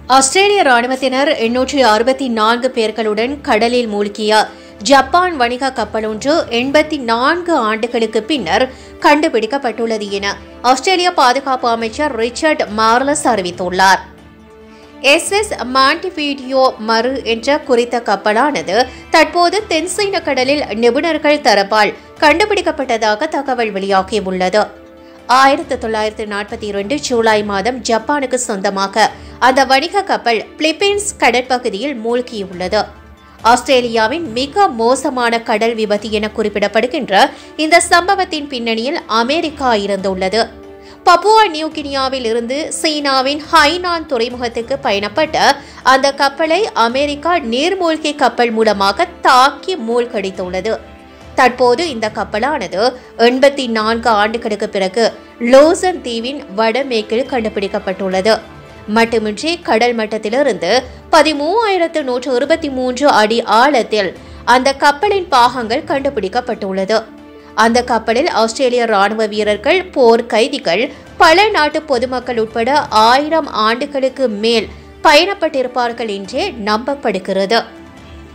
ஆஸ்திரேலிய ராணுவத்தினர் எண்ணூற்றி அறுபத்தி நான்கு பேர்களுடன் கடலில் மூழ்கிய ஜப்பான் வணிக கப்பலொன்று எண்பத்தி நான்கு ஆண்டுகளுக்கு பின்னர் கண்டுபிடிக்கப்பட்டுள்ளது என ஆஸ்திரேலிய பாதுகாப்பு அமைச்சர் ரிச்சர்ட் மார்லஸ் அறிவித்துள்ளார் எஸ்எஸ் மாண்டிபீடியோ மறு என்ற குறித்த கப்பலானது தற்போது தென்சீன கடலில் நிபுணர்கள் தரப்பால் கண்டுபிடிக்கப்பட்டதாக தகவல் வெளியாகியுள்ளது ஆயிரத்தி தொள்ளாயிரத்தி நாற்பத்தி இரண்டு ஜூலை மாதம் ஜப்பானுக்கு சொந்தமாக அந்த வணிக கப்பல் பிலிப்பீன்ஸ் கடற்பகுதியில் மூழ்கியுள்ளது ஆஸ்திரேலியாவின் மிக மோசமான கடல் விபத்து என குறிப்பிடப்படுகின்ற இந்த சம்பவத்தின் பின்னணியில் அமெரிக்கா இருந்துள்ளது பப்புவா நியூ கினியாவில் இருந்து சீனாவின் ஹைனான் துறைமுகத்துக்கு பயணப்பட்ட அந்த கப்பலை அமெரிக்கா நீர்மூழ்கி கப்பல் மூலமாக தாக்கி மூழ்கடித்துள்ளது தற்போது இந்த கப்பலானது எண்பத்தி நான்கு ஆண்டுகளுக்கு பிறகு லோசன் தீவின் வடமேற்கில் கண்டுபிடிக்கப்பட்டுள்ளது மட்டுமின்றி கடல் மட்டத்திலிருந்து பதிமூவாயிரத்து நூற்று இருபத்தி மூன்று அடி ஆழத்தில் அந்த கப்பலின் பாகங்கள் கண்டுபிடிக்கப்பட்டுள்ளது அந்த கப்பலில் ஆஸ்திரேலிய ராணுவ வீரர்கள் போர் கைதிகள் பல நாட்டு பொதுமக்கள் உட்பட ஆயிரம் ஆண்டுகளுக்கு மேல் பயணப்பட்டிருப்பார்கள் என்றே நம்பப்படுகிறது